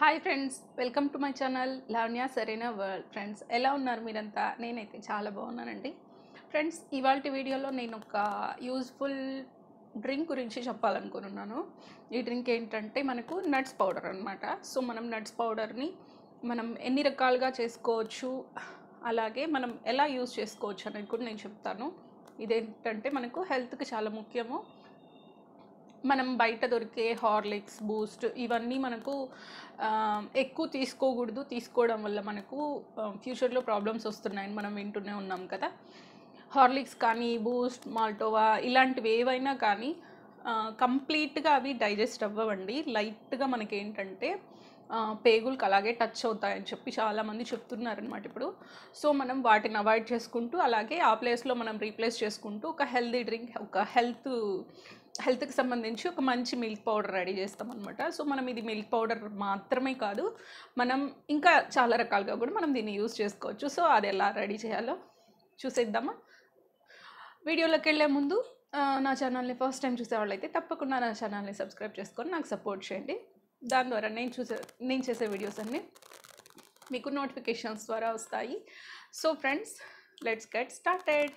Hi friends welcome to my channel Lavanya సరైన world friends ఎలా ఉన్నారు మీరంతా నేనైతే చాలా బాగున్నానండి ఫ్రెండ్స్ ఇవాళ వీడియోలో నేను ఒక యూజ్ఫుల్ డ్రింక్ గురించి చెప్పాలనుకున్నాను ఈ డ్రింక్ ఏంటంటే మనకు నట్స్ పౌడర్ అనమాట సో మనం నట్స్ పౌడర్ని మనం ఎన్ని రకాలుగా చేసుకోవచ్చు అలాగే మనం ఎలా యూజ్ చేసుకోవచ్చు అనేది కూడా నేను చెప్తాను ఇదేంటంటే మనకు హెల్త్కి చాలా ముఖ్యము మనం బయట దొరికే హార్లిక్స్ బూస్ట్ ఇవన్నీ మనకు ఆ, ఎక్కువ తీసుకోకూడదు తీసుకోవడం వల్ల మనకు ఫ్యూచర్లో ప్రాబ్లమ్స్ వస్తున్నాయని మనం వింటూనే ఉన్నాం కదా హార్లిక్స్ కానీ బూస్ట్ మాల్టోవా ఇలాంటివి ఏవైనా కానీ కంప్లీట్గా అవి డైజెస్ట్ అవ్వవండి లైట్గా మనకి ఏంటంటే ఆ, పేగులకు అలాగే టచ్ అవుతాయని చెప్పి చాలామంది చెప్తున్నారనమాట ఇప్పుడు సో మనం వాటిని అవాయిడ్ చేసుకుంటూ అలాగే ఆ ప్లేస్లో మనం రీప్లేస్ చేసుకుంటూ ఒక హెల్దీ డ్రింక్ ఒక హెల్త్ హెల్త్కి సంబంధించి ఒక మంచి మిల్క్ పౌడర్ రెడీ చేస్తాం అనమాట సో మనం ఇది మిల్క్ పౌడర్ మాత్రమే కాదు మనం ఇంకా చాలా రకాలుగా కూడా మనం దీన్ని యూజ్ చేసుకోవచ్చు సో అది ఎలా రెడీ చేయాలో చూసేద్దామా వీడియోలోకి వెళ్ళే ముందు ఆ, నా ఛానల్ని ఫస్ట్ టైం చూసే వాళ్ళైతే తప్పకుండా నా ఛానల్ని సబ్స్క్రైబ్ చేసుకొని నాకు సపోర్ట్ చేయండి దాని ద్వారా నేను చూసే నేను చేసే వీడియోస్ అన్నీ మీకు నోటిఫికేషన్స్ ద్వారా వస్తాయి so friends let's get started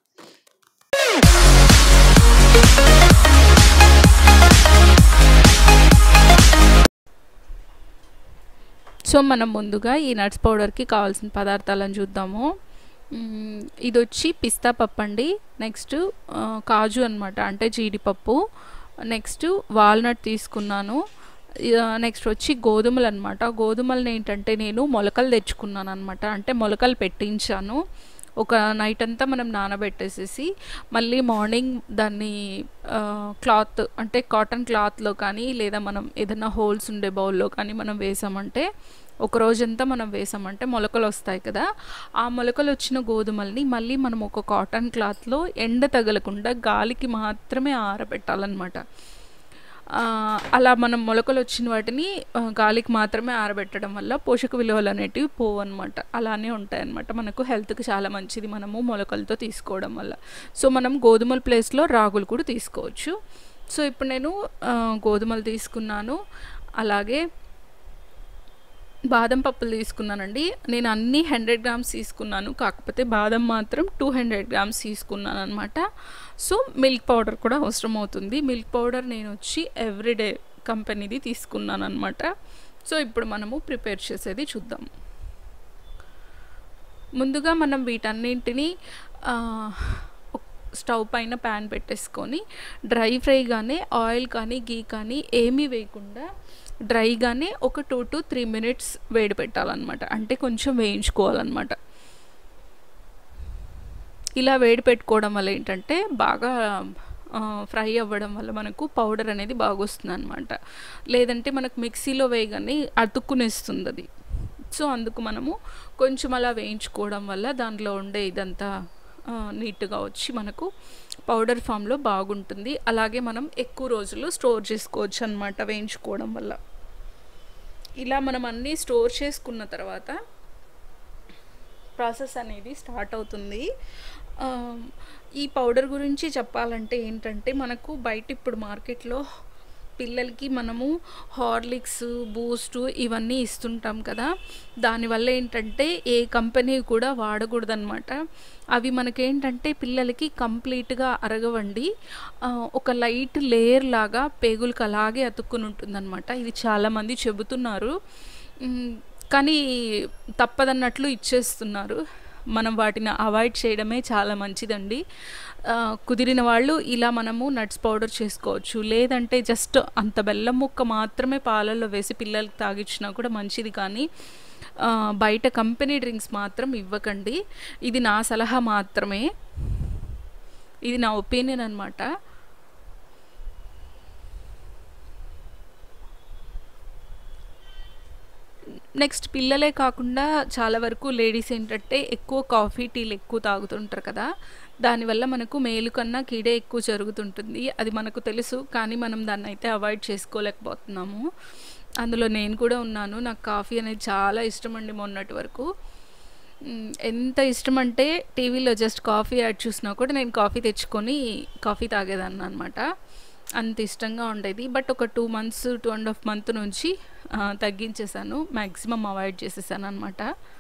so మనం ముందుగా ఈ నట్స్ పౌడర్కి కావాల్సిన పదార్థాలను చూద్దాము మ్మ్, ఇది వచ్చి పిస్తా పప్పు అండి నెక్స్ట్ ఆ, కాజు అనమాట అంటే జీడిపప్పు నెక్స్ట్ వాల్నట్ తీసుకున్నాను నెక్స్ట్ వచ్చి గోధుమలు అనమాట గోధుమలను ఏంటంటే నేను మొలకలు తెచ్చుకున్నాను అనమాట అంటే మొలకలు పెట్టించాను ఒక నైట్ అంతా మనం నానబెట్టేసేసి మళ్ళీ మార్నింగ్ దాన్ని క్లాత్ అంటే కాటన్ క్లాత్లో కానీ లేదా మనం ఏదైనా హోల్స్ ఉండే బౌల్లో కానీ మనం వేసామంటే ఒక రోజంతా మనం వేసామంటే మొలకలు వస్తాయి కదా ఆ మొలకలు వచ్చిన గోధుమల్ని మళ్ళీ మనం ఒక కాటన్ క్లాత్లో ఎండ తగలకుండా గాలికి మాత్రమే ఆరబెట్టాలన్నమాట ఆ, అలా మనం మొలకలు వచ్చిన వాటిని ఆ, గాలికి మాత్రమే ఆరబెట్టడం వల్ల పోషక విలువలు అనేటివి పోవు అనమాట అలానే ఉంటాయన్నమాట మనకు హెల్త్కి చాలా మంచిది మనము మొలకలతో తీసుకోవడం వల్ల సో మనం గోధుమల ప్లేస్లో రాగులు కూడా తీసుకోవచ్చు సో ఇప్పుడు నేను ఆ, గోధుమలు తీసుకున్నాను అలాగే బాదం పప్పులు తీసుకున్నానండి నేను అన్ని హండ్రెడ్ గ్రామ్స్ తీసుకున్నాను కాకపోతే బాదం మాత్రం టూ హండ్రెడ్ గ్రామ్స్ తీసుకున్నాను అనమాట సో మిల్క్ పౌడర్ కూడా అవసరం అవుతుంది మిల్క్ పౌడర్ నేను వచ్చి ఎవ్రీడే కంపెనీది తీసుకున్నాను అనమాట సో ఇప్పుడు మనము ప్రిపేర్ చేసేది చూద్దాం ముందుగా మనం వీటన్నింటినీ ఆ, ఒక స్టవ్ పైన ప్యాన్ పెట్టేసుకొని డ్రై ఫ్రైగానే ఆయిల్ కానీ గీ కానీ ఏమీ వేయకుండా డ్రైగానే ఒక టూ టు త్రీ మినిట్స్ వేడి పెట్టాలన్నమాట అంటే కొంచెం వేయించుకోవాలన్నమాట ఇలా వేడి పెట్టుకోవడం వల్ల ఏంటంటే బాగా ఆ, ఫ్రై అవ్వడం వల్ల మనకు పౌడర్ అనేది బాగా వస్తుంది అనమాట లేదంటే మనకు మిక్సీలో వేయగానే అతుక్కునేస్తుంది అది సో అందుకు మనము కొంచెం అలా వేయించుకోవడం వల్ల దాంట్లో ఉండే ఇదంతా ఆ, నీట్గా వచ్చి మనకు పౌడర్ ఫామ్లో బాగుంటుంది అలాగే మనం ఎక్కువ రోజులు స్టోర్ చేసుకోవచ్చు అనమాట వేయించుకోవడం వల్ల ఇలా మనం అన్నీ స్టోర్ చేసుకున్న తర్వాత ప్రాసెస్ అనేది స్టార్ట్ అవుతుంది ఆ, ఈ పౌడర్ గురించి చెప్పాలంటే ఏంటంటే మనకు బయట ఇప్పుడు మార్కెట్లో పిల్లలకి మనము హార్లిక్స్ బూస్ట్ ఇవన్నీ ఇస్తుంటాం కదా దానివల్ల ఏంటంటే ఏ కంపెనీ కూడా వాడకూడదనమాట అవి మనకేంటంటే పిల్లలకి కంప్లీట్గా అరగవండి ఆ, ఒక లైట్ లేయర్ లాగా పేగులకు అలాగే అతుక్కుని ఉంటుందన్నమాట ఇది చాలామంది చెబుతున్నారు మ్, కానీ తప్పదన్నట్లు ఇచ్చేస్తున్నారు మనం వాటిని అవాయిడ్ చేయడమే చాలా మంచిదండి ఆ, కుదిరిన వాళ్ళు ఇలా మనము నట్స్ పౌడర్ చేసుకోవచ్చు లేదంటే జస్ట్ అంత బెల్లం ముక్క మాత్రమే పాలల్లో వేసి పిల్లలకి తాగించినా కూడా మంచిది కానీ ఆ, బయట కంపెనీ డ్రింక్స్ మాత్రం ఇవ్వకండి ఇది నా సలహా మాత్రమే ఇది నా ఒపీనియన్ అనమాట నెక్స్ట్ పిల్లలే కాకుండా చాలా వరకు లేడీస్ ఏంటంటే ఎక్కువ కాఫీ టీలు ఎక్కువ తాగుతుంటారు కదా దానివల్ల మనకు మేలు కన్నా కీడే ఎక్కువ జరుగుతుంటుంది అది మనకు తెలుసు కానీ మనం దాన్ని అయితే అవాయిడ్ చేసుకోలేకపోతున్నాము అందులో నేను కూడా ఉన్నాను నాకు కాఫీ అనేది చాలా ఇష్టం అండి మొన్నటి వరకు మ్, ఎంత ఇష్టం అంటే టీవీలో జస్ట్ కాఫీ యాడ్ చూసినా కూడా నేను కాఫీ తెచ్చుకొని కాఫీ తాగేదాన్ని అనమాట అంత ఇష్టంగా ఉండేది బట్ ఒక two months two and half month నుంచి ఆ, తగ్గించేశాను మ్యాక్సిమం అవాయిడ్ చేసేసాను అనమాట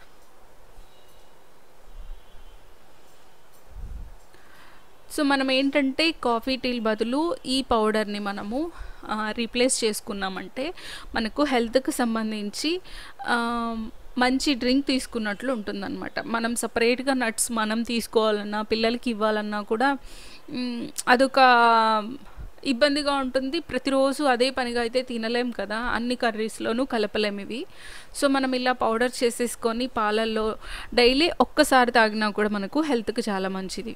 సో మనం ఏంటంటే కాఫీ టీల బదులు ఈ పౌడర్ని మనము రీప్లేస్ చేసుకున్నామంటే మనకు హెల్త్కి సంబంధించి ఆ, మంచి డ్రింక్ తీసుకున్నట్లు ఉంటుందన్నమాట మనం సపరేట్గా నట్స్ మనం తీసుకోవాలన్నా పిల్లలకి ఇవ్వాలన్నా కూడా మ్, అదొక ఇబ్బందిగా ఉంటుంది ప్రతిరోజు అదే పనిగా అయితే తినలేం కదా అన్ని కర్రీస్లోనూ కలపలేం ఇవి సో మనం ఇలా పౌడర్ చేసేసుకొని పాలల్లో డైలీ ఒక్కసారి తాగినా కూడా మనకు హెల్త్కి చాలా మంచిది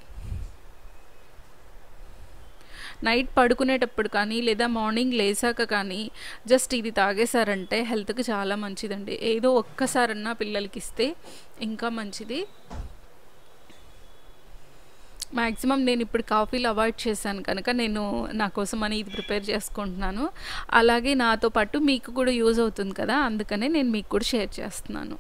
నైట్ పడుకునేటప్పుడు కానీ లేదా మార్నింగ్ లేసాక కానీ జస్ట్ ఇది తాగేశారంటే హెల్త్కి చాలా మంచిదండి ఏదో ఒక్కసారన్నా పిల్లలకి ఇస్తే ఇంకా మంచిది మ్యాక్సిమం నేను ఇప్పుడు కాఫీలు అవాయిడ్ చేశాను కనుక నేను నా కోసం అని ఇది ప్రిపేర్ చేసుకుంటున్నాను అలాగే నాతో పాటు మీకు కూడా యూజ్ అవుతుంది కదా అందుకనే నేను మీకు కూడా షేర్ చేస్తున్నాను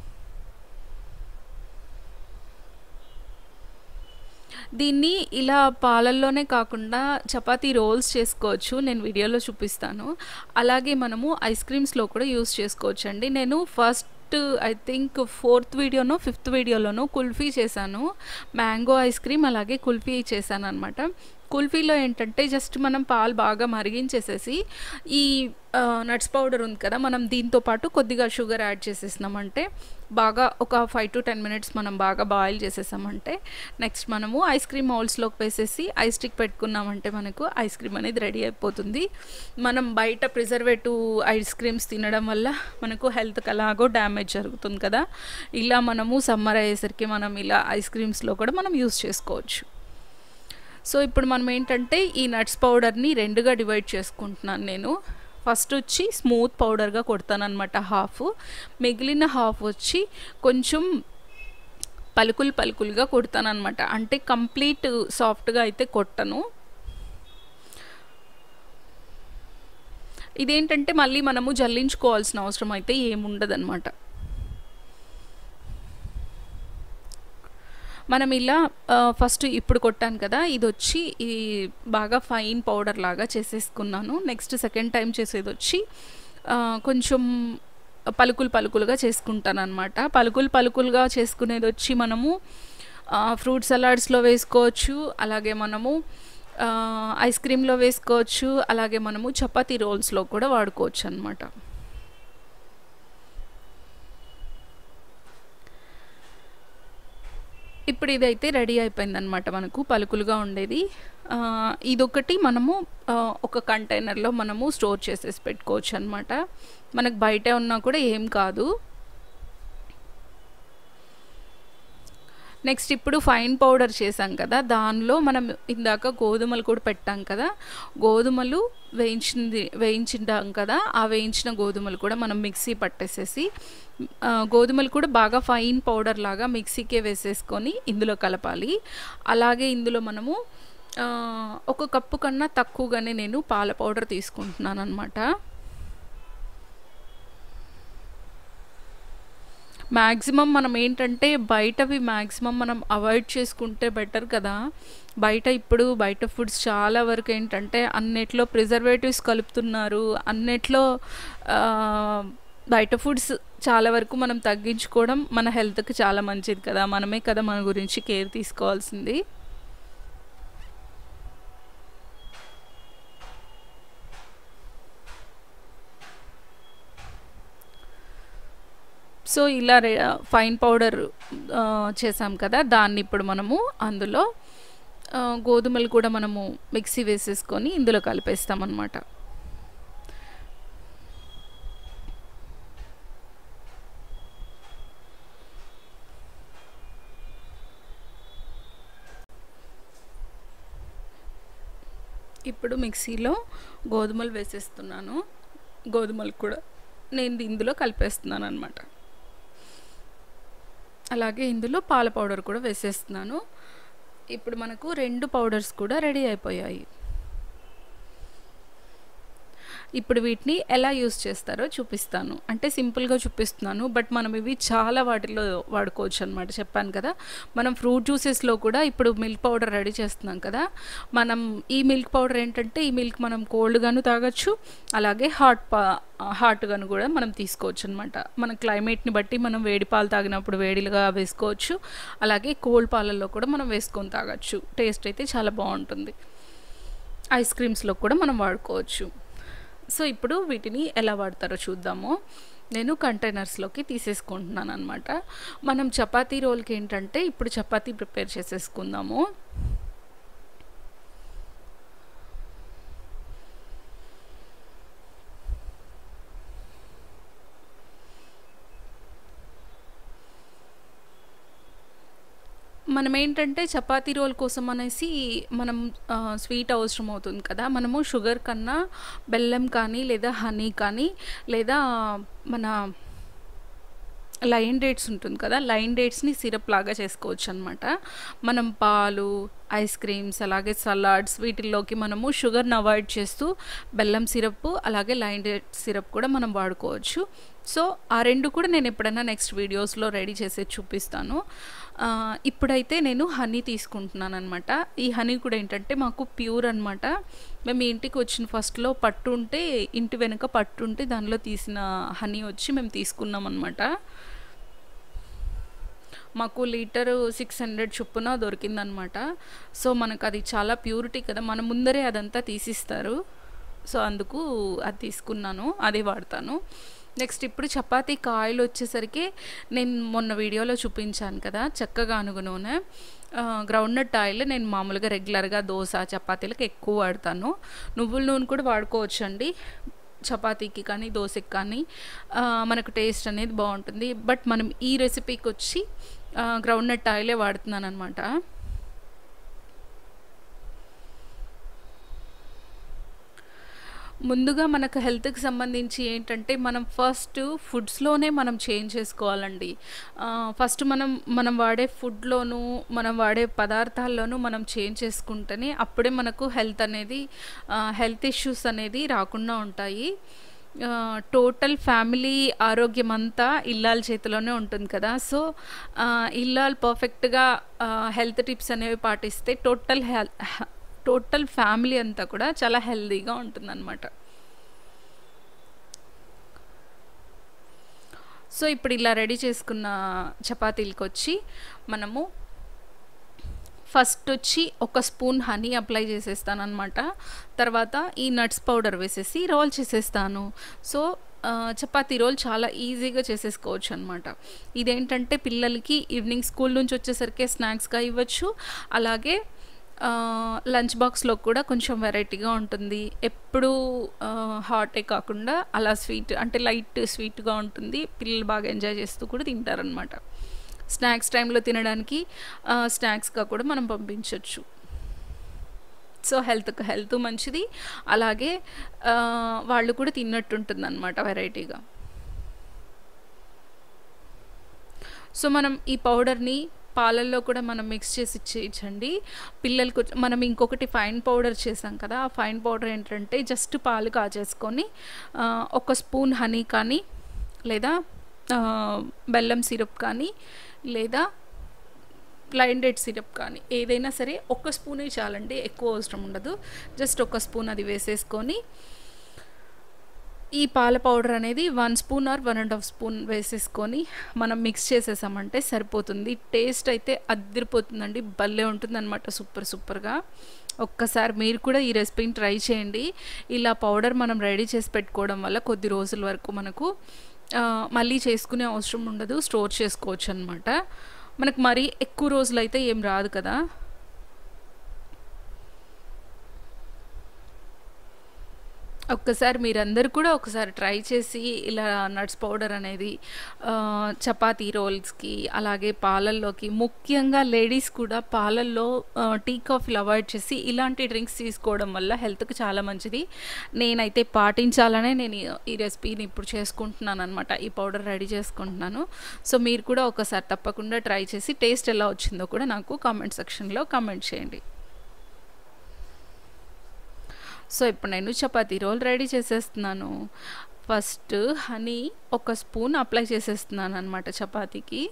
దీన్ని ఇలా పాలల్లోనే కాకుండా చపాతీ రోల్స్ చేసుకోవచ్చు నేను వీడియోలో చూపిస్తాను అలాగే మనము ఐస్ క్రీమ్స్లో కూడా యూస్ చేసుకోవచ్చు అండి నేను ఫస్ట్ ఐ థింక్ ఫోర్త్ వీడియోనో ఫిఫ్త్ వీడియోలోనో కుల్ఫీ చేశాను మ్యాంగో ఐస్ క్రీమ్ అలాగే కుల్ఫీ చేశాను అనమాట కుల్ఫీలో ఏంటంటే జస్ట్ మనం పాలు బాగా మరిగించేసేసి ఈ నట్స్ పౌడర్ ఉంది కదా మనం దీంతో పాటు కొద్దిగా షుగర్ యాడ్ చేసేసినామంటే బాగా ఒక ఫైవ్ టు టెన్ మినిట్స్ మనం బాగా బాయిల్ చేసేసామంటే నెక్స్ట్ మనము ఐస్ క్రీమ్ మౌల్స్లోకి వేసేసి ఐస్ స్టిక్ పెట్టుకున్నామంటే మనకు ఐస్ క్రీమ్ అనేది రెడీ అయిపోతుంది మనం బయట ప్రిజర్వేటివ్ ఐస్ క్రీమ్స్ తినడం వల్ల మనకు హెల్త్కి అలాగో డ్యామేజ్ జరుగుతుంది కదా ఇలా మనము సమ్మర్ అయ్యేసరికి మనం ఇలా ఐస్ క్రీమ్స్లో కూడా మనం యూస్ చేసుకోవచ్చు సో ఇప్పుడు మనం ఏంటంటే ఈ నట్స్ పౌడర్ని రెండుగా డివైడ్ చేసుకుంటున్నాను నేను ఫస్ట్ వచ్చి స్మూత్ పౌడర్గా కొడతాను అనమాట హాఫ్ మిగిలిన హాఫ్ వచ్చి కొంచెం పలుకులు పలుకులుగా కొడతాను అనమాట అంటే కంప్లీట్ సాఫ్ట్గా అయితే కొట్టను ఇదేంటంటే మళ్ళీ మనము జల్లించుకోవాల్సిన అవసరం అయితే ఏముండదన్నమాట మనం ఇలా ఫస్ట్ ఇప్పుడు కొట్టాను కదా ఇది వచ్చి ఈ బాగా ఫైన్ పౌడర్ లాగా చేసేసుకున్నాను నెక్స్ట్ సెకండ్ టైం చేసేది వచ్చి ఆ, కొంచెం పలుకులు పలుకులుగా చేసుకుంటాను అనమాట పలుకులు పలుకులుగా చేసుకునేది వచ్చి మనము ఫ్రూట్ సలాడ్స్లో వేసుకోవచ్చు అలాగే మనము ఆ, ఐస్ క్రీమ్లో వేసుకోవచ్చు అలాగే మనము చపాతీ రోల్స్లో కూడా వాడుకోవచ్చు అనమాట ఇప్పుడు ఇదైతే రెడీ అయిపోయిందనమాట మనకు పలుకులుగా ఉండేది ఆ, ఇదొకటి మనము ఆ, ఒక కంటైనర్లో మనము స్టోర్ చేసేసి పెట్టుకోవచ్చు అనమాట మనకు బయట ఉన్నా కూడా ఏం కాదు నెక్స్ట్ ఇప్పుడు ఫైన్ పౌడర్ చేసాం కదా దానిలో మనం ఇందాక గోధుమలు కూడా పెట్టాం కదా గోధుమలు వేయించింది వేయించింటాం కదా ఆ వేయించిన గోధుమలు కూడా మనం మిక్సీ పట్టేసేసి ఆ, గోధుమలు కూడా బాగా ఫైన్ పౌడర్ లాగా మిక్సీకే వేసేసుకొని ఇందులో కలపాలి అలాగే ఇందులో మనము ఆ, ఒక కప్పు కన్నా తక్కువగానే నేను పాల పౌడర్ తీసుకుంటున్నాను అనమాట మ్యాక్సిమం మనం ఏంటంటే బయటవి మ్యాక్సిమం మనం అవాయిడ్ చేసుకుంటే బెటర్ కదా బయట ఇప్పుడు బయట ఫుడ్స్ చాలా వరకు ఏంటంటే అన్నిట్లో ప్రిజర్వేటివ్స్ కలుపుతున్నారు అన్నిట్లో ఆ, బయట ఫుడ్స్ చాలా వరకు మనం తగ్గించుకోవడం మన హెల్త్కి చాలా మంచిది కదా మనమే కదా మన గురించి కేర్ తీసుకోవాల్సింది సో ఇలా రే- ఫైన్ పౌడర్ ఆ, చేసాం కదా దాన్ని ఇప్పుడు మనము అందులో ఆ, గోధుమలు కూడా మనము మిక్సీ వేసేసుకొని ఇందులో కలిపేస్తామన్నమాట ఇప్పుడు మిక్సీలో గోధుమలు వేసేస్తున్నాను గోధుమలు కూడా నేను ఇందులో కలిపేస్తున్నాను అనమాట అలాగే ఇందులో పాల పౌడర్ కూడా వేసేస్తున్నాను ఇప్పుడు మనకు రెండు పౌడర్స్ కూడా రెడీ అయిపోయాయి ఇప్పుడు వీటిని ఎలా యూస్ చేస్తారో చూపిస్తాను అంటే సింపుల్గా చూపిస్తున్నాను బట్ మనం ఇవి చాలా వాటిలో వాడుకోవచ్చు అనమాట చెప్పాను కదా మనం ఫ్రూట్ జ్యూసెస్లో కూడా ఇప్పుడు మిల్క్ పౌడర్ రెడీ చేస్తున్నాం కదా మనం ఈ మిల్క్ పౌడర్ ఏంటంటే ఈ మిల్క్ మనం కోల్డ్గాను తాగొచ్చు అలాగే హాట్ పా హాట్గాను కూడా మనం తీసుకోవచ్చు అనమాట మన క్లైమేట్ని బట్టి మనం వేడి పాలు తాగినప్పుడు వేడిగా వేసుకోవచ్చు అలాగే కోల్డ్ పాలల్లో కూడా మనం వేసుకొని తాగొచ్చు టేస్ట్ అయితే చాలా బాగుంటుంది ఐస్ క్రీమ్స్లో కూడా మనం వాడుకోవచ్చు సో ఇప్పుడు వీటిని ఎలా వాడతారో చూద్దాము నేను కంటైనర్స్లోకి తీసేసుకుంటున్నాను అనమాట మనం చపాతీ రోల్కి ఏంటంటే ఇప్పుడు చపాతీ ప్రిపేర్ చేసేసుకుందాము మనం ఏంటంటే చపాతీ రోల్ కోసం అనేసి మనం స్వీట్ అవసరం అవుతుంది కదా మనము షుగర్ కన్నా బెల్లం కానీ లేదా హనీ కానీ లేదా మన లైన్ డేట్స్ ఉంటుంది కదా లైన్ డేట్స్ని సిరప్ లాగా చేసుకోవచ్చు అనమాట మనం పాలు ఐస్ క్రీమ్స్ అలాగే సలాడ్స్ వీటిల్లోకి మనము షుగర్ని అవాయిడ్ చేస్తూ బెల్లం సిరప్ అలాగే లైన్ డేట్ సిరప్ కూడా మనం వాడుకోవచ్చు సో ఆ రెండు కూడా నేను ఎప్పుడైనా నెక్స్ట్ వీడియోస్లో రెడీ చేసి చూపిస్తాను ఇప్పుడైతే నేను హనీ తీసుకుంటున్నాను అనమాట ఈ హనీ కూడా ఏంటంటే మాకు ప్యూర్ అనమాట మేము ఇంటికి వచ్చిన ఫస్ట్లో పట్టు ఉంటే ఇంటి వెనుక పట్టు ఉంటే దానిలో తీసిన హనీ వచ్చి మేము తీసుకున్నాం అనమాట మాకు లీటరు సిక్స్ హండ్రెడ్ చొప్పున దొరికిందనమాట సో మనకు అది చాలా ప్యూరిటీ కదా మన ముందరే అదంతా తీసిస్తారు సో అందుకు అది తీసుకున్నాను అదే వాడతాను నెక్స్ట్ ఇప్పుడు చపాతీ కాయలు వచ్చేసరికి నేను మొన్న వీడియోలో చూపించాను కదా చక్కగా అనుగు నూనె గ్రౌండ్నట్ ఆయిల్ నేను మామూలుగా రెగ్యులర్గా దోశ చపాతీలకు ఎక్కువ వాడతాను నువ్వుల నూనె కూడా వాడుకోవచ్చు అండి చపాతీకి కానీ దోశకి కానీ మనకు టేస్ట్ అనేది బాగుంటుంది బట్ మనం ఈ రెసిపీకి వచ్చి గ్రౌండ్నట్ ఆయిలే వాడుతున్నాను అనమాట ముందుగా మనకు హెల్త్కి సంబంధించి ఏంటంటే మనం ఫస్ట్ ఫుడ్స్లోనే మనం చేంజ్ చేసుకోవాలండి ఫస్ట్ మనం మనం వాడే ఫుడ్లోనూ మనం వాడే పదార్థాల్లోనూ మనం చేంజ్ చేసుకుంటేనే అప్పుడే మనకు హెల్త్ అనేది హెల్త్ ఇష్యూస్ అనేది రాకుండా ఉంటాయి టోటల్ ఫ్యామిలీ ఆరోగ్యం అంతా ఇల్లాల చేతిలోనే ఉంటుంది కదా సో ఇల్లాలు పర్ఫెక్ట్గా హెల్త్ టిప్స్ అనేవి పాటిస్తే టోటల్ హెల్ టోటల్ ఫ్యామిలీ అంతా కూడా చాలా హెల్తీగా ఉంటుందన్నమాట సో ఇప్పుడు ఇలా రెడీ చేసుకున్న చపాతీలకు వచ్చి మనము ఫస్ట్ వచ్చి ఒక స్పూన్ హనీ అప్లై చేసేస్తాను అనమాట తర్వాత ఈ నట్స్ పౌడర్ వేసేసి రోల్ చేసేస్తాను సో చపాతీ రోల్ చాలా ఈజీగా చేసేసుకోవచ్చు అనమాట ఇదేంటంటే పిల్లలకి ఈవినింగ్ స్కూల్ నుంచి వచ్చేసరికి స్నాక్స్గా ఇవ్వచ్చు అలాగే లంచ్ బాక్స్లో కూడా కొంచెం వెరైటీగా ఉంటుంది ఎప్పుడు హాటే కాకుండా అలా స్వీట్ అంటే లైట్ స్వీట్గా ఉంటుంది పిల్లలు బాగా ఎంజాయ్ చేస్తూ కూడా తింటారనమాట స్నాక్స్ టైంలో తినడానికి స్నాక్స్గా కూడా మనం పంపించవచ్చు సో హెల్త్కి హెల్త్ మంచిది అలాగే వాళ్ళు కూడా తిన్నట్టు ఉంటుంది అనమాట వెరైటీగా సో మనం ఈ పౌడర్ని పాలల్లో కూడా మనం మిక్స్ చేసి ఇచ్చేయచ్చండి పిల్లలకు మనం ఇంకొకటి ఫైన్ పౌడర్ చేసాం కదా ఆ ఫైన్ పౌడర్ ఏంటంటే జస్ట్ పాలు కాచేసుకొని ఒక స్పూన్ హనీ కానీ లేదా బెల్లం సిరప్ కానీ లేదా లైన్ డేట్ సిరప్ కానీ ఏదైనా సరే ఒక్క స్పూనే చాలండి ఎక్కువ అవసరం ఉండదు జస్ట్ ఒక స్పూన్ అది వేసేసుకొని ఈ పాల పౌడర్ అనేది one spoon or one and half spoon వేసేసుకొని మనం మిక్స్ చేసేసామంటే సరిపోతుంది టేస్ట్ అయితే అద్దరిపోతుందండి భలే ఉంటుందన్నమాట సూపర్ సూపర్గా ఒక్కసారి మీరు కూడా ఈ రెసిపీని ట్రై చేయండి ఇలా పౌడర్ మనం రెడీ చేసి పెట్టుకోవడం వల్ల కొద్ది రోజుల వరకు మనకు మళ్ళీ చేసుకునే అవసరం ఉండదు స్టోర్ చేసుకోవచ్చు అనమాట మనకు మరీ ఎక్కువ రోజులు అయితే ఏం రాదు కదా ఒక్కసారి మీరందరూ కూడా ఒకసారి ట్రై చేసి ఇలా నట్స్ పౌడర్ అనేది చపాతీ రోల్స్కి అలాగే పాలల్లోకి ముఖ్యంగా లేడీస్ కూడా పాలల్లో టీ కాఫీలు అవాయిడ్ చేసి ఇలాంటి డ్రింక్స్ తీసుకోవడం వల్ల హెల్త్కి చాలా మంచిది నేనైతే పాటించాలనే నేను ఈ రెసిపీని ఇప్పుడు చేసుకుంటున్నాను అనమాట ఈ పౌడర్ రెడీ చేసుకుంటున్నాను సో మీరు కూడా ఒకసారి తప్పకుండా ట్రై చేసి టేస్ట్ ఎలా వచ్చిందో కూడా నాకు కామెంట్ సెక్షన్లో కామెంట్ చేయండి సో ఇప్పుడు నేను చపాతీ రోల్ రెడీ చేసేస్తున్నాను ఫస్ట్ హనీ ఒక స్పూన్ అప్లై చేసేస్తున్నాను అనమాట చపాతీకి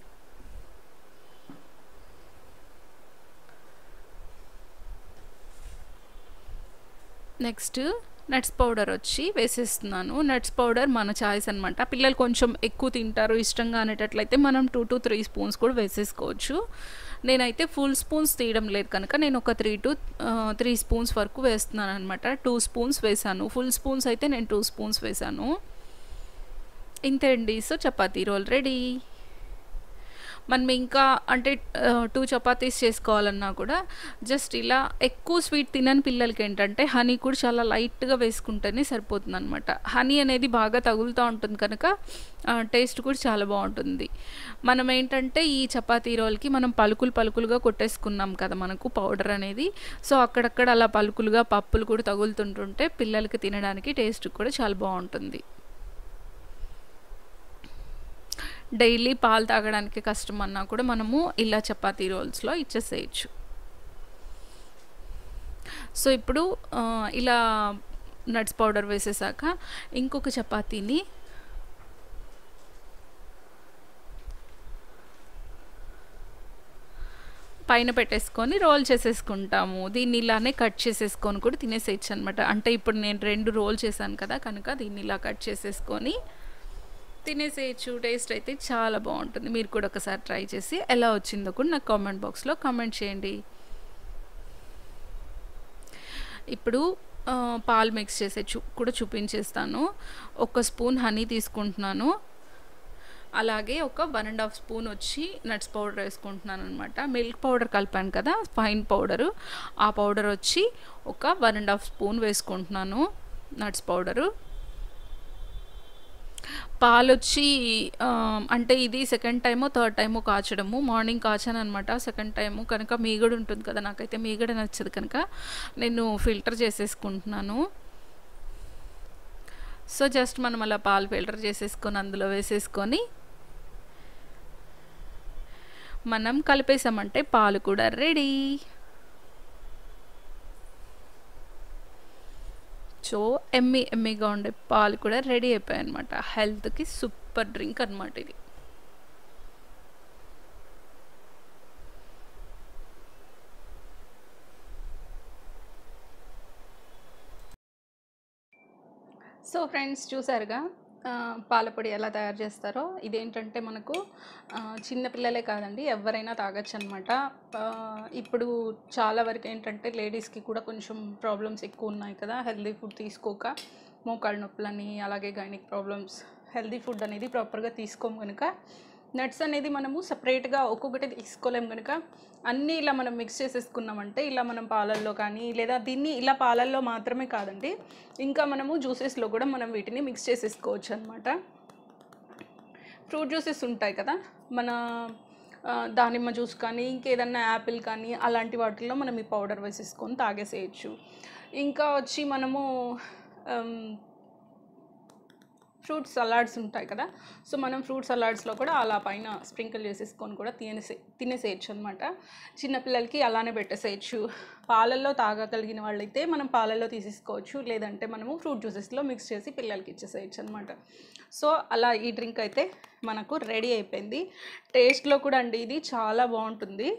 నెక్స్ట్ నట్స్ పౌడర్ వచ్చి వేసేస్తున్నాను నట్స్ పౌడర్ మన చాయిస్ అనమాట పిల్లలు కొంచెం ఎక్కువ తింటారు ఇష్టంగా అనేటట్లయితే మనం టూ టు త్రీ స్పూన్స్ కూడా వేసేసుకోవచ్చు నేనైతే ఫుల్ స్పూన్స్ తీయడం లేదు కనుక నేను ఒక త్రీ టు త్రీ స్పూన్స్ వరకు వేస్తున్నాను అనమాట టూ స్పూన్స్ వేసాను ఫుల్ స్పూన్స్ అయితే నేను టూ స్పూన్స్ వేసాను ఇంతే అండి సో చపాతీ రోల్ రెడీ మనం ఇంకా అంటే టూ చపాతీస్ చేసుకోవాలన్నా కూడా జస్ట్ ఇలా ఎక్కువ స్వీట్ తినని పిల్లలకి ఏంటంటే హనీ కూడా చాలా లైట్గా వేసుకుంటేనే సరిపోతుంది అనమాట హనీ అనేది బాగా తగులుతూ ఉంటుంది కనుక టేస్ట్ కూడా చాలా బాగుంటుంది మనం ఏంటంటే ఈ చపాతీ రోల్కి మనం పలుకులు పలుకులుగా కొట్టేసుకున్నాం కదా మనకు పౌడర్ అనేది సో అక్కడక్కడ అలా పలుకులుగా పప్పులు కూడా తగులుతుంటుంటే పిల్లలకి తినడానికి టేస్ట్ కూడా చాలా బాగుంటుంది డైలీ పాలు తాగడానికి కష్టం అన్నా కూడా మనము ఇలా చపాతీ రోల్స్లో ఇచ్చేసేయచ్చు సో ఇప్పుడు ఇలా నట్స్ పౌడర్ వేసేసాక ఇంకొక చపాతీని పైన పెట్టేసుకొని రోల్ చేసేసుకుంటాము దీన్ని ఇలానే కట్ చేసేసుకొని కూడా తినేసేయచ్చు అనమాట అంటే ఇప్పుడు నేను రెండు రోల్ చేశాను కదా కనుక దీన్ని ఇలా కట్ చేసేసుకొని తినేసేయచ్చు టేస్ట్ అయితే చాలా బాగుంటుంది మీరు కూడా ఒకసారి ట్రై చేసి ఎలా వచ్చిందో కూడా నాకు కామెంట్ బాక్స్లో కామెంట్ చేయండి ఇప్పుడు పాలు మిక్స్ చేసే చూ కూడా చూపించేస్తాను ఒక స్పూన్ హనీ తీసుకుంటున్నాను అలాగే ఒక వన్ అండ్ హాఫ్ స్పూన్ వచ్చి నట్స్ పౌడర్ వేసుకుంటున్నాను అనమాట మిల్క్ పౌడర్ కలిపాను కదా ఫైన్ పౌడరు ఆ పౌడర్ వచ్చి ఒక వన్ అండ్ హాఫ్ స్పూన్ వేసుకుంటున్నాను నట్స్ పౌడరు పాలు వచ్చి అంటే ఇది సెకండ్ టైమో థర్డ్ టైమో కాచడము మార్నింగ్ కాచాను అనమాట సెకండ్ టైము కనుక మీగడ ఉంటుంది కదా నాకైతే మీగడ నచ్చదు కనుక నేను ఫిల్టర్ చేసేసుకుంటున్నాను సో జస్ట్ మనం అలా పాలు ఫిల్టర్ చేసేసుకొని అందులో వేసేసుకొని మనం కలిపేసామంటే పాలు కూడా రెడీ సో ఎమ్మి ఎమ్మిగా ఉండే పాలు కూడా రెడీ అయిపోయాయి అనమాట హెల్త్కి సూపర్ డ్రింక్ అనమాట ఇది సో ఫ్రెండ్స్ చూసారుగా పాలపొడి ఎలా తయారు చేస్తారో ఇదేంటంటే మనకు చిన్నపిల్లలే కాదండి ఎవరైనా తాగొచ్చు అనమాట ఇప్పుడు చాలా వరకు ఏంటంటే లేడీస్కి కూడా కొంచెం ప్రాబ్లమ్స్ ఎక్కువ ఉన్నాయి కదా హెల్దీ ఫుడ్ తీసుకోక మోకాళ్ళ నొప్పులని అలాగే గైనిక్ ప్రాబ్లమ్స్ హెల్దీ ఫుడ్ అనేది ప్రాపర్గా తీసుకోము కనుక నట్స్ అనేది మనము సపరేట్గా ఒక్కొక్కటి తీసుకోలేము కనుక అన్నీ ఇలా మనం మిక్స్ చేసేసుకున్నామంటే ఇలా మనం పాలల్లో కానీ లేదా దీన్ని ఇలా పాలల్లో మాత్రమే కాదండి ఇంకా మనము జ్యూసెస్లో కూడా మనం వీటిని మిక్స్ చేసేసుకోవచ్చు అనమాట ఫ్రూట్ జ్యూసెస్ ఉంటాయి కదా మన దానిమ్మ జ్యూస్ కానీ ఇంకేదన్నా యాపిల్ కానీ అలాంటి వాటిల్లో మనం ఈ పౌడర్ వేసేసుకొని తాగేసేయచ్చు ఇంకా వచ్చి మనము ఫ్రూట్ సలాడ్స్ ఉంటాయి కదా సో మనం ఫ్రూట్ సలాడ్స్లో కూడా అలా పైన స్ప్రింకిల్ చేసేసుకొని కూడా తినేసే తినేసేయచ్చు అనమాట చిన్నపిల్లలకి అలానే పెట్టేసేయచ్చు పాలల్లో తాగగలిగిన వాళ్ళైతే మనం పాలల్లో తీసేసుకోవచ్చు లేదంటే మనము ఫ్రూట్ జ్యూసెస్లో మిక్స్ చేసి పిల్లలకి ఇచ్చేసేయచ్చు అనమాట సో అలా ఈ డ్రింక్ అయితే మనకు రెడీ అయిపోయింది టేస్ట్లో కూడా అండి ఇది చాలా బాగుంటుంది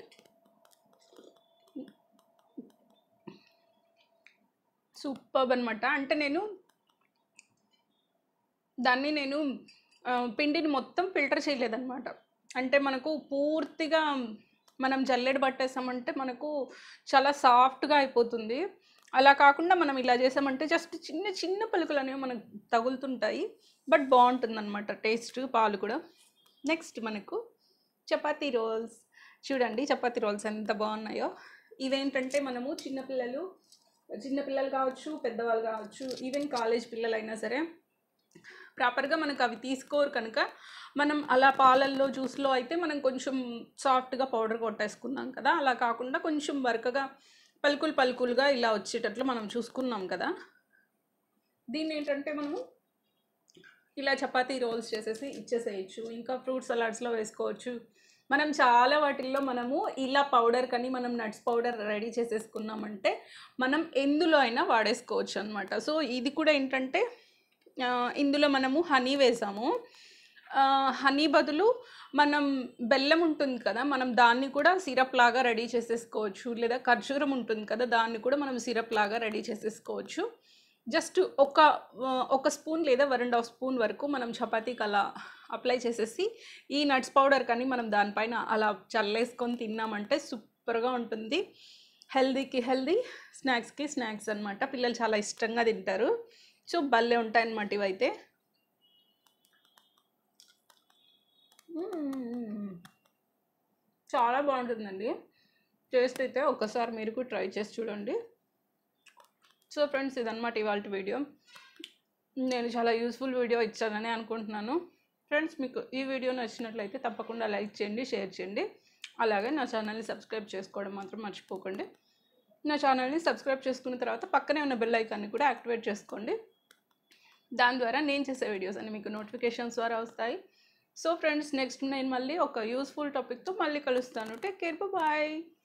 సూపర్ అనమాట అంటే నేను దాన్ని నేను పిండిని మొత్తం ఫిల్టర్ చేయలేదన్నమాట అంటే మనకు పూర్తిగా మనం జల్లెడ పట్టేసామంటే మనకు చాలా సాఫ్ట్గా అయిపోతుంది అలా కాకుండా మనం ఇలా చేసామంటే జస్ట్ చిన్న చిన్న పలుకులు అనేవి మనకు తగులుతుంటాయి బట్ బాగుంటుంది అనమాట టేస్ట్ పాలు కూడా నెక్స్ట్ మనకు చపాతీ రోల్స్ చూడండి చపాతీ రోల్స్ ఎంత బాగున్నాయో ఇవేంటంటే మనము చిన్నపిల్లలు చిన్నపిల్లలు కావచ్చు పెద్దవాళ్ళు కావచ్చు ఈవెన్ కాలేజ్ పిల్లలైనా సరే ప్రాపర్గా మనకు అవి తీసుకోరు కనుక మనం అలా పాలల్లో జ్యూస్లో అయితే మనం కొంచెం సాఫ్ట్గా పౌడర్ కొట్టేసుకున్నాం కదా అలా కాకుండా కొంచెం వరకగా పలుకులు పలుకులుగా ఇలా వచ్చేటట్లు మనం చూసుకున్నాం కదా దీన్ని ఏంటంటే మనము ఇలా చపాతీ రోల్స్ చేసేసి ఇచ్చేసేయచ్చు ఇంకా ఫ్రూట్ సలాడ్స్లో వేసుకోవచ్చు మనం చాలా వాటిల్లో మనము ఇలా పౌడర్ కానీ మనం నట్స్ పౌడర్ రెడీ చేసేసుకున్నామంటే మనం ఎందులో అయినా వాడేసుకోవచ్చు అనమాట సో ఇది కూడా ఏంటంటే ఆ, ఇందులో మనము హనీ వేసాము ఆ, హనీ బదులు మనం బెల్లం ఉంటుంది కదా మనం దాన్ని కూడా సిరప్ లాగా రెడీ చేసేసుకోవచ్చు లేదా ఖర్జూరం ఉంటుంది కదా దాన్ని కూడా మనం సిరప్ లాగా రెడీ చేసేసుకోవచ్చు జస్ట్ ఒక ఆ, ఒక స్పూన్ లేదా వన్ అండ్ హాఫ్ స్పూన్ వరకు మనం చపాతీకి అలా అప్లై చేసేసి ఈ నట్స్ పౌడర్ కానీ మనం దానిపైన అలా చల్లేసుకొని తిన్నామంటే సూపర్గా ఉంటుంది హెల్దీకి హెల్దీ స్నాక్స్కి స్నాక్స్ అన్నమాట పిల్లలు చాలా ఇష్టంగా తింటారు సో భలే ఉంటాయన్నమాట ఇవైతే మ్మ్. చాలా బాగుంటుందండి టేస్ట్ అయితే ఒకసారి మీరు కూడా ట్రై చేసి చూడండి సో ఫ్రెండ్స్ ఇదన్నమాట ఇవాళ వీడియో నేను చాలా యూస్ఫుల్ వీడియో ఇచ్చానని అనుకుంటున్నాను ఫ్రెండ్స్ మీకు ఈ వీడియో నచ్చినట్లయితే తప్పకుండా లైక్ చేయండి షేర్ చేయండి అలాగే నా ఛానల్ని సబ్స్క్రైబ్ చేసుకోవడం మాత్రం మర్చిపోకండి నా ఛానల్ని సబ్స్క్రైబ్ చేసుకున్న తర్వాత పక్కనే ఉన్న బెల్ ఐకాన్ని కూడా యాక్టివేట్ చేసుకోండి దాని ద్వారా నేను చేసే వీడియోస్ అన్ని మీకు నోటిఫికేషన్స్ ద్వారా వస్తాయి సో ఫ్రెండ్స్ నెక్స్ట్ నేను మళ్ళీ ఒక యూస్ఫుల్ టాపిక్తో మళ్ళీ కలుస్తాను టేక్ కేర్ బాయ్